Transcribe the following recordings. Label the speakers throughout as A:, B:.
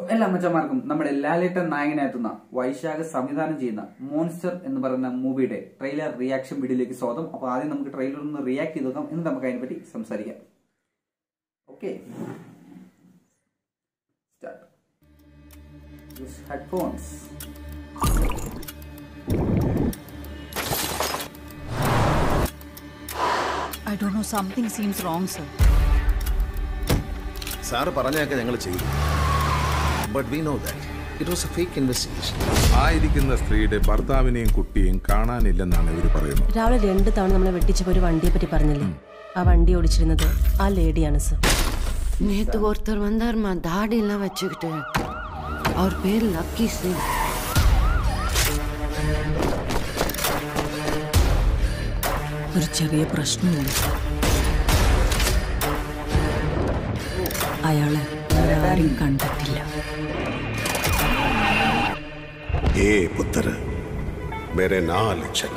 A: എല്ലാ അമ്മച്ചമാർക്കും നമ്മുടെ ലാലേട്ടൻ നായകനെത്തുന്ന വൈശാഖ് സംവിധാനം ചെയ്യുന്ന മോൺസ്റ്റർ എന്ന് പറയുന്ന മൂവിയുടെ ട്രെയിലർ റിയാക്ഷൻ വീഡിയോയിലേക്ക് സ്വാഗതം അപ്പൊ ആദ്യം നമുക്ക് ട്രെയിലർ ഒന്ന് റിയാക്ട് ചെയ്ത് നോക്കാം എന്നിട്ട് നമുക്ക് അതിനെപ്പറ്റി സംസാരിക്കാം okay headphones
B: I don't know, something seems wrong, sir.
C: സാറ് പറഞ്ഞൊക്കെ ഞങ്ങൾ ചെയ്തു but we know that it was a fake investigation
D: ആയിരിക്കുന്ന സ്ത്രീയുടെ ഭർത്താവിനെയും കുട്ടിയെയും കാണാനില്ലെന്നാണ് ഇവർ പറയുന്നത്
E: രാവിലെ രണ്ട് തവണ നമ്മളെ വെട്ടിച്ചപ്പോൾ ഒരു വണ്ടിയെ പറ്റി പറഞ്ഞില്ലേ ആ വണ്ടി ഓടിച്ചിരുന്നത് ആ ലേഡിയാണ് സർ
F: நேத்து ஒருத்தர் வந்தாருமா தாடி எல்லாம் வச்சுக்கிட்டு அவர் பேர் லக்கி சிங்
B: ഒരു ചെറിയ പ്രശ്നമുണ്ട് അയാളെ വേറെ ആരും കണ്ടിട്ടില്ല
C: ഏ പുത്ര मेरे നാല് ചല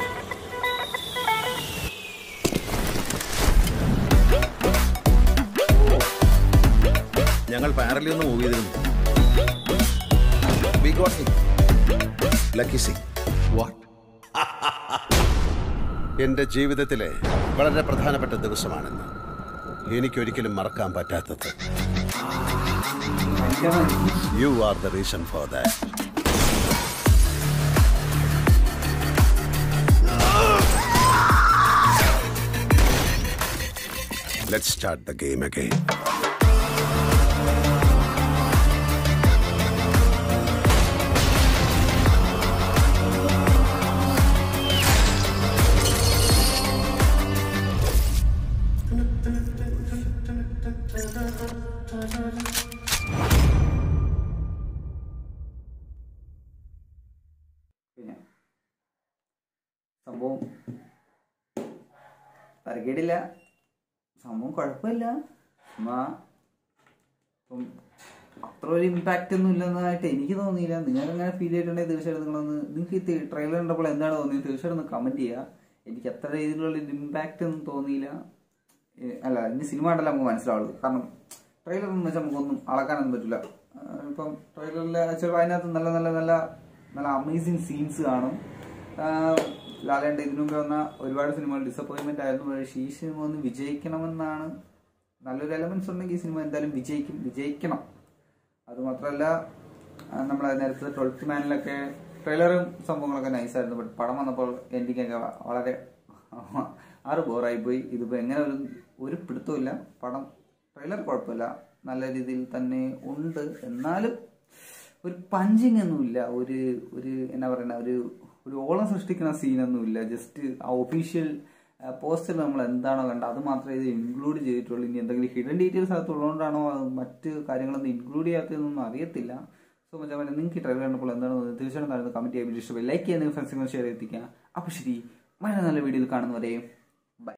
C: ഞങ്ങൾ പാരലിൽ നിന്ന് മൂവ് ചെയ്തിരുന്നു We got him. Lucky Singh. എന്റെ ജീവിതത്തിലെ വളരെ പ്രധാനപ്പെട്ട ദിവസമാണെന്ന് എനിക്കൊരിക്കലും മറക്കാൻ പറ്റാത്തത് you are the reason for that Let's start the game again.
A: പിന്നെ സംഭവം തരക്കേടില്ല സംഭവം കുഴപ്പമില്ല എന്നാ ഇപ്പം അത്ര ഒരു ഇമ്പാക്റ്റ് ഒന്നും ഇല്ലെന്നതായിട്ട് എനിക്ക് തോന്നിയില്ല നിങ്ങൾ അങ്ങനെ ഫീൽ ചെയ്തിട്ടുണ്ടെങ്കിൽ തീർച്ചയായിട്ടും നിങ്ങളൊന്ന് നിങ്ങൾക്ക് ഈ ട്രെയിലർ കണ്ടപ്പോൾ എന്താണ് തോന്നിയത് തീർച്ചയായിട്ടും ഒന്ന് കമന്റ് ചെയ്യുക എനിക്ക് അത്ര രീതിയിലുള്ള ഇമ്പാക്റ്റ് ഒന്നും തോന്നിയില്ല ഏ, അല്ല ഇനി സിനിമ കണ്ടല്ല നമുക്ക് മനസ്സിലാവുള്ളൂ കാരണം ട്രെയിലർ എന്ന് വെച്ചാൽ നമുക്കൊന്നും അളക്കാനൊന്നും പറ്റില്ല ആ, ഇപ്പം ട്രെയിലറിൽ ചിലപ്പോൾ അതിനകത്ത് നല്ല നല്ല നല്ല നല്ല അമേസിങ് സീൻസ് കാണും ലാലേണ്ട ഇതിനു മുമ്പ് വന്ന ഒരുപാട് സിനിമകൾ ഡിസപ്പോയിൻമെന്റ് ആയിരുന്നു പക്ഷേ ഈ സിനിമ ഒന്ന് വിജയിക്കണമെന്നാണ് നല്ലൊരു എലമെന്റ്സ് ഉണ്ടെങ്കിൽ ഈ സിനിമ എന്തായാലും വിജയിക്കും വിജയിക്കണം അത് മാത്രമല്ല നമ്മുടെ നേരത്തെ ട്വൽത്ത് മാനിലൊക്കെ ട്രെയിലറും സംഭവങ്ങളൊക്കെ നൈസായിരുന്നു ബട്ട് പടം വന്നപ്പോൾ എൻഡിങ് ഒക്കെ വളരെ ആറ് ബോറായി പോയി ഇതിപ്പോൾ എങ്ങനെ ഒരു ഒരു പിടുത്തമില്ല പടം ട്രെയിലർ കുഴപ്പമില്ല നല്ല രീതിയിൽ തന്നെ ഉണ്ട് എന്നാലും ഒരു പഞ്ചിങ് ഒന്നുമില്ല ഒരു ഒരു എന്നാ പറയുന്ന ഒരു ഒരു ഓളം സൃഷ്ടിക്കുന്ന സീനൊന്നുമില്ല ജസ്റ്റ് ആ ഒഫീഷ്യൽ പോസ്റ്റർ നമ്മൾ എന്താണോ കണ്ടത് അത് മാത്രമേ ഇത് ഇൻക്ലൂഡ് ചെയ്തിട്ടുള്ളൂ ഇനി എന്തെങ്കിലും ഹിഡൻ ഡീറ്റെയിൽസ് അകത്തുള്ളതുകൊണ്ടാണോ അത് മറ്റ് കാര്യങ്ങളൊന്നും ഇൻക്ലൂഡ് ചെയ്യാത്തതെന്നൊന്നും അറിയത്തില്ല സോ മച്ചാ നിങ്ങൾക്ക് ഈ ട്രെയിലർ കണ്ടപ്പോൾ എന്താണ് തോന്നുന്നത് തീർച്ചയായിട്ടും കമന്റ് ചെയ്യാൻ വേണ്ടി ഇഷ്ടമായി ലൈക്ക് ചെയ്യുന്ന ഫ്രണ്ട്സിനെ ഷെയർ എത്തിക്കുക അപ്പോൾ ശരി മഴ നല്ല വീഡിയോയിൽ കാണുന്നവരെയും